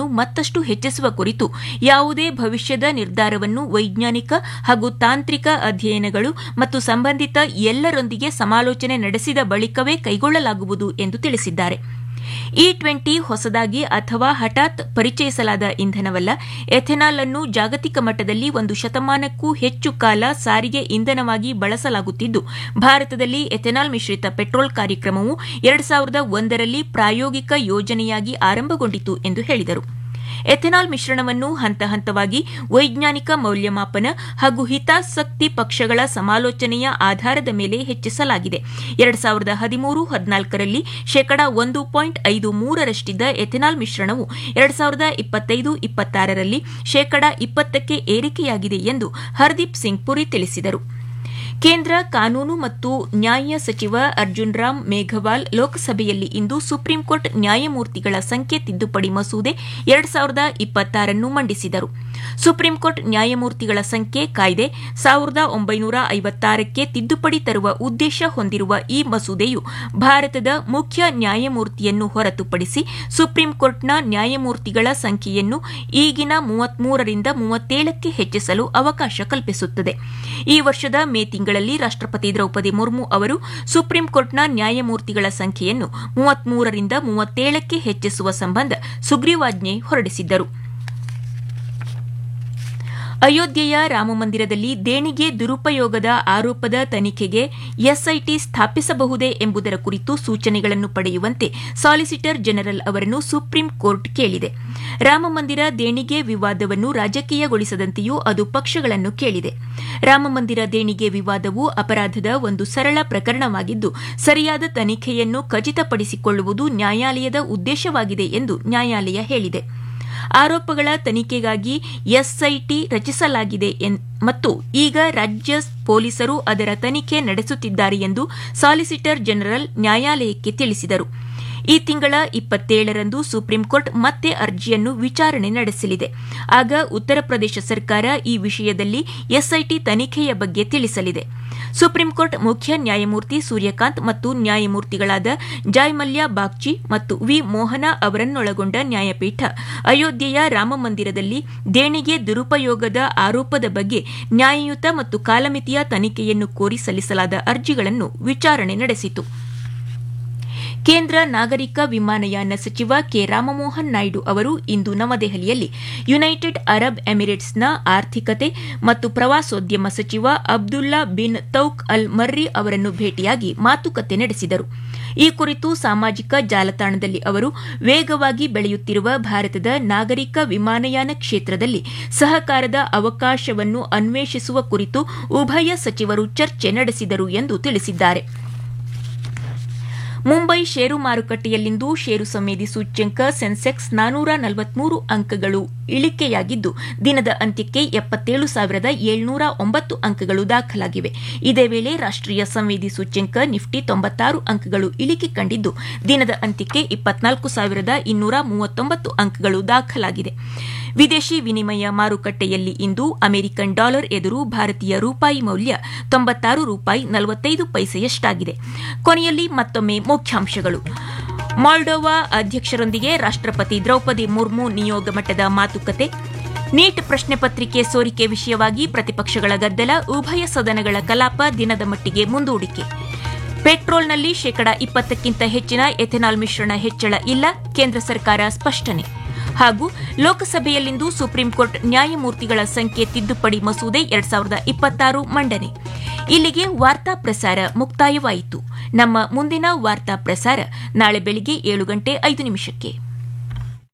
ಮಿಶ್ರಣವನ್ನು ಮತ್ತಷ್ಟು ಹೆಚ್ಚಿಸುವ ಕುರಿತು ಯಾವುದೇ ಭವಿಷ್ಯದ ನಿರ್ಧಾರವನ್ನು ವೈಜ್ಞಾನಿಕ ಹಾಗೂ ತಾಂತ್ರಿಕ ಅಧ್ಯಯನಗಳು ಮತ್ತು ಸಂಬಂಧಿತ ಎಲ್ಲರೊಂದಿಗೆ ಸಮಾಲೋಚನೆ ನಡೆಸಿದ ಬಳಿಕವೇ ಕೈಗೊಳ್ಳಲಾಗುವುದು ಎಂದು ತಿಳಿಸಿದ್ದಾರೆ ಇ ಟ್ವೆಂಟಿ ಹೊಸದಾಗಿ ಅಥವಾ ಹಠಾತ್ ಪರಿಚಯಿಸಲಾದ ಇಂಧನವಲ್ಲ ಎಥೆನಾಲ್ ಅನ್ನು ಜಾಗತಿಕ ಮಟ್ಟದಲ್ಲಿ ಒಂದು ಶತಮಾನಕ್ಕೂ ಹೆಚ್ಚು ಕಾಲ ಸಾರಿಗೆ ಇಂಧನವಾಗಿ ಬಳಸಲಾಗುತ್ತಿದ್ದು ಭಾರತದಲ್ಲಿ ಎಥೆನಾಲ್ ಮಿಶ್ರಿತ ಪೆಟ್ರೋಲ್ ಕಾರ್ಯಕ್ರಮವು ಎರಡು ಸಾವಿರದ ಒಂದರಲ್ಲಿ ಪ್ರಾಯೋಗಿಕ ಯೋಜನೆಯಾಗಿ ಆರಂಭಗೊಂಡಿತು ಎಂದು ಹೇಳಿದರು ಎಥೆನಾಲ್ ಮಿಶ್ರಣವನ್ನು ಹಂತ ಹಂತವಾಗಿ ವೈಜ್ಞಾನಿಕ ಮೌಲ್ಯಮಾಪನ ಹಾಗೂ ಹಿತಾಸಕ್ತಿ ಪಕ್ಷಗಳ ಸಮಾಲೋಚನೆಯ ಆಧಾರದ ಮೇಲೆ ಹೆಚ್ಚಿಸಲಾಗಿದೆ ಎರಡು ಸಾವಿರದ ಹದಿಮೂರು ಹದಿನಾಲ್ಕರಲ್ಲಿ ಶೇಕಡಾ ಒಂದು ಪಾಯಿಂಟ್ ಐದು ಮೂರರಷ್ಟಿದ್ದ ಎಥೆನಾಲ್ ಮಿಶ್ರಣವು ಎರಡು ಸಾವಿರದ ಇಪ್ಪತ್ತೈದು ಇಪ್ಪತ್ತಾರರಲ್ಲಿ ಶೇಕಡಾ ಇಪ್ಪತ್ತಕ್ಕೆ ಏರಿಕೆಯಾಗಿದೆ ಎಂದು ಹರ್ದೀಪ್ ಸಿಂಗ್ ಪುರಿ ತಿಳಿಸಿದರು ಕೇಂದ್ರ ಕಾನೂನು ಮತ್ತು ನ್ಯಾಯ ಸಚಿವ ಅರ್ಜುನ್ ರಾಮ್ ಮೇಘವಾಲ್ ಲೋಕಸಭೆಯಲ್ಲಿ ಇಂದು ಸುಪ್ರೀಂಕೋರ್ಟ್ ನ್ಯಾಯಮೂರ್ತಿಗಳ ಸಂಖ್ಯೆ ತಿದ್ದುಪಡಿ ಮಸೂದೆ ಎರಡು ಸಾವಿರದ ಇಪ್ಪತ್ತಾರನ್ನು ಮಂಡಿಸಿದರು ಸುಪ್ರೀಂಕೋರ್ಟ್ ನ್ಯಾಯಮೂರ್ತಿಗಳ ಸಂಖ್ಯೆ ಕಾಯ್ದೆ ಸಾವಿರದ ಒಂಬೈನೂರ ಐವತ್ತಾರಕ್ಕೆ ತಿದ್ದುಪಡಿ ತರುವ ಉದ್ದೇಶ ಹೊಂದಿರುವ ಈ ಮಸೂದೆಯು ಭಾರತದ ಮುಖ್ಯ ನ್ಯಾಯಮೂರ್ತಿಯನ್ನು ಹೊರತುಪಡಿಸಿ ಸುಪ್ರೀಂಕೋರ್ಟ್ನ ನ್ಯಾಯಮೂರ್ತಿಗಳ ಸಂಖ್ಯೆಯನ್ನು ಈಗಿನ ಮೂವತ್ಮೂರರಿಂದ ಮೂವತ್ತೇಳಕ್ಕೆ ಹೆಚ್ಚಿಸಲು ಅವಕಾಶ ಕಲ್ಪಿಸುತ್ತದೆ ಈ ವರ್ಷದ ಮೇ ತಿಂಗಳಲ್ಲಿ ರಾಷ್ಟಪತಿ ದ್ರೌಪದಿ ಮುರ್ಮು ಅವರು ಸುಪ್ರೀಂಕೋರ್ಟ್ನ ನ್ಯಾಯಮೂರ್ತಿಗಳ ಸಂಖ್ಯೆಯನ್ನು ಮೂವತ್ಮೂರರಿಂದ ಮೂವತ್ತೇಳಕ್ಕೆ ಹೆಚ್ಚಿಸುವ ಸಂಬಂಧ ಸುಗ್ರೀವಾಜ್ಞೆ ಹೊರಡಿಸಿದ್ದರು ಅಯೋಧ್ಯೆಯ ರಾಮಮಂದಿರದಲ್ಲಿ ದೇಣಿಗೆ ದುರುಪಯೋಗದ ಆರೋಪದ ತನಿಖೆಗೆ ಎಸ್ಐಟಿ ಸ್ಥಾಪಿಸಬಹುದೇ ಎಂಬುದರ ಕುರಿತು ಸೂಚನೆಗಳನ್ನು ಪಡೆಯುವಂತೆ ಸಾಲಿಸಿಟರ್ ಜನರಲ್ ಅವರನ್ನು ಸುಪ್ರೀಂ ಕೋರ್ಟ್ ಕೇಳಿದೆ ರಾಮಮಂದಿರ ದೇಣಿಗೆ ವಿವಾದವನ್ನು ರಾಜಕೀಯಗೊಳಿಸದಂತೆಯೂ ಅದು ಪಕ್ಷಗಳನ್ನು ಕೇಳಿದೆ ರಾಮಮಂದಿರ ದೇಣಿಗೆ ವಿವಾದವು ಅಪರಾಧದ ಒಂದು ಸರಳ ಪ್ರಕರಣವಾಗಿದ್ದು ಸರಿಯಾದ ತನಿಖೆಯನ್ನು ಖಚಿತಪಡಿಸಿಕೊಳ್ಳುವುದು ನ್ಯಾಯಾಲಯದ ಉದ್ದೇಶವಾಗಿದೆ ಎಂದು ನ್ಯಾಯಾಲಯ ಹೇಳಿದೆ ಆರೋಪಗಳ ತನಿಖೆಗಾಗಿ ಎಸ್ಐಟಿ ರಚಿಸಲಾಗಿದೆ ಮತ್ತು ಈಗ ರಾಜ್ಯ ಪೊಲೀಸರು ಅದರ ತನಿಖೆ ನಡೆಸುತ್ತಿದ್ದಾರೆ ಎಂದು ಸಾಲಿಸಿಟರ್ ಜನರಲ್ ನ್ಯಾಯಾಲಯಕ್ಕೆ ತಿಳಿಸಿದರು ಈ ತಿಂಗಳ ಇಪ್ಪತ್ತೇಳರಂದು ಸುಪ್ರೀಂಕೋರ್ಟ್ ಮತ್ತೆ ಅರ್ಜಿಯನ್ನು ವಿಚಾರಣೆ ನಡೆಸಲಿದೆ ಆಗ ಉತ್ತರ ಪ್ರದೇಶ ಸರ್ಕಾರ ಈ ವಿಷಯದಲ್ಲಿ ಎಸ್ಐಟಿ ತನಿಖೆಯ ಬಗ್ಗೆ ತಿಳಿಸಲಿದೆ ಸುಪ್ರೀಂಕೋರ್ಟ್ ಮುಖ್ಯ ನ್ಯಾಯಮೂರ್ತಿ ಸೂರ್ಯಕಾಂತ್ ಮತ್ತು ನ್ಯಾಯಮೂರ್ತಿಗಳಾದ ಜಾಯ್ಮಲ್ಯ ಬಾಗ್ಚಿ ಮತ್ತು ವಿ ಮೋಹನ ಅವರನ್ನೊಳಗೊಂಡ ನ್ಯಾಯಪೀಠ ಅಯೋಧ್ಯೆಯ ರಾಮಮಂದಿರದಲ್ಲಿ ದೇಣಿಗೆ ದುರುಪಯೋಗದ ಆರೋಪದ ಬಗ್ಗೆ ನ್ಯಾಯಯುತ ಮತ್ತು ಕಾಲಮಿತಿಯ ತನಿಖೆಯನ್ನು ಕೋರಿ ಸಲ್ಲಿಸಲಾದ ಅರ್ಜಿಗಳನ್ನು ವಿಚಾರಣೆ ನಡೆಸಿತು ಕೇಂದ್ರ ನಾಗರಿಕ ವಿಮಾನಯಾನ ಸಚಿವ ಕೆ ರಾಮಮೋಹನ್ ನಾಯ್ಡು ಅವರು ಇಂದು ನವದೆಹಲಿಯಲ್ಲಿ ಯುನೈಟೆಡ್ ಅರಬ್ ಎಮಿರೇಟ್ಸ್ನ ಆರ್ಥಿಕತೆ ಮತ್ತು ಪ್ರವಾಸೋದ್ಯಮ ಸಚಿವ ಅಬ್ದುಲ್ಲಾ ಬಿನ್ ತೌಕ್ ಅಲ್ ಮರ್ರಿ ಅವರನ್ನು ಭೇಟಿಯಾಗಿ ಮಾತುಕತೆ ನಡೆಸಿದರು ಈ ಕುರಿತು ಸಾಮಾಜಿಕ ಜಾಲತಾಣದಲ್ಲಿ ಅವರು ವೇಗವಾಗಿ ಬೆಳೆಯುತ್ತಿರುವ ಭಾರತದ ನಾಗರಿಕ ವಿಮಾನಯಾನ ಕ್ಷೇತ್ರದಲ್ಲಿ ಸಹಕಾರದ ಅವಕಾಶವನ್ನು ಅನ್ವೇಷಿಸುವ ಕುರಿತು ಉಭಯ ಸಚಿವರು ಚರ್ಚೆ ನಡೆಸಿದರು ಎಂದು ತಿಳಿಸಿದ್ದಾರೆ ಮುಂಬೈ ಷೇರು ಮಾರುಕಟ್ಟೆಯಲ್ಲಿಂದು ಷೇರು ಸಂವೇದಿ ಸೂಚ್ಯಂಕ ಸೆನ್ಸೆಕ್ಸ್ ನಾನೂರ ನಲವತ್ಮೂರು ಅಂಕಗಳು ಇಳಿಕೆಯಾಗಿದ್ದು ದಿನದ ಅಂತ್ಯಕ್ಕೆ ಎಪ್ಪತ್ತೇಳು ಸಾವಿರದ ಏಳ್ನೂರ ಒಂಬತ್ತು ಅಂಕಗಳು ದಾಖಲಾಗಿವೆ ಇದೇ ವೇಳೆ ರಾಷ್ಟೀಯ ಸಂವೇದಿ ಸೂಚ್ಯಂಕ ನಿಫ್ಟಿ ತೊಂಬತ್ತಾರು ಅಂಕಗಳು ಇಳಿಕೆ ಕಂಡಿದ್ದು ದಿನದ ಅಂತ್ಯಕ್ಕೆ ಇಪ್ಪತ್ನಾಲ್ಕು ಸಾವಿರದ ಇನ್ನೂರ ಮೂವತ್ತೊಂಬತ್ತು ಅಂಕಗಳು ದಾಖಲಾಗಿದೆ ವಿದೇಶಿ ವಿನಿಮಯ ಮಾರುಕಟ್ಟೆಯಲ್ಲಿ ಇಂದು ಅಮೆರಿಕನ್ ಡಾಲರ್ ಎದುರು ಭಾರತೀಯ ರೂಪಾಯಿ ಮೌಲ್ಯ ತೊಂಬತ್ತಾರು ರೂಪಾಯಿ ನಲವತ್ತೈದು ಪೈಸೆಯಷ್ಟಾಗಿದೆ ಕೊನೆಯಲ್ಲಿ ಮತ್ತೊಮ್ಮೆ ಮುಖ್ಯಾಂಶಗಳು ಮಾಲ್ಡೋವಾ ಅಧ್ಯಕ್ಷರೊಂದಿಗೆ ರಾಷ್ಟಪತಿ ದ್ರೌಪದಿ ಮುರ್ಮು ನಿಯೋಗ ಮಟ್ಟದ ಮಾತುಕತೆ ನೀಟ್ ಪ್ರಶ್ನೆ ಪತ್ರಿಕೆ ಸೋರಿಕೆ ವಿಷಯವಾಗಿ ಪ್ರತಿಪಕ್ಷಗಳ ಗದ್ದಲ ಉಭಯ ಸದನಗಳ ಕಲಾಪ ದಿನದ ಮಟ್ಟಿಗೆ ಮುಂದೂಡಿಕೆ ಪೆಟ್ರೋಲ್ನಲ್ಲಿ ಶೇಕಡ ಇಪ್ಪತ್ತಕ್ಕಿಂತ ಹೆಚ್ಚಿನ ಎಥೆನಾಲ್ ಮಿಶ್ರಣ ಹೆಚ್ಚಳ ಇಲ್ಲ ಕೇಂದ್ರ ಸರ್ಕಾರ ಸ್ಪಷ್ಟನೆ ಹಾಗೂ ಲೋಕಸಭೆಯಲ್ಲಿಂದು ಸುಪ್ರೀಂಕೋರ್ಟ್ ನ್ಯಾಯಮೂರ್ತಿಗಳ ಸಂಖ್ಯೆ ತಿದ್ದುಪಡಿ ಮಸೂದೆ ಎರಡ್ ಸಾವಿರದ ಇಪ್ಪತ್ತಾರು ಮಂಡನೆ ಇಲ್ಲಿಗೆ ವಾರ್ತಾ ಪ್ರಸಾರ ಮುಕ್ತಾಯವಾಯಿತು ನಮ್ಮ ಮುಂದಿನ ವಾರ್ತಾ ಪ್ರಸಾರ ನಾಳೆ ಬೆಳಿಗ್ಗೆ ಏಳು ಗಂಟೆ ಐದು ನಿಮಿಷಕ್ಕೆ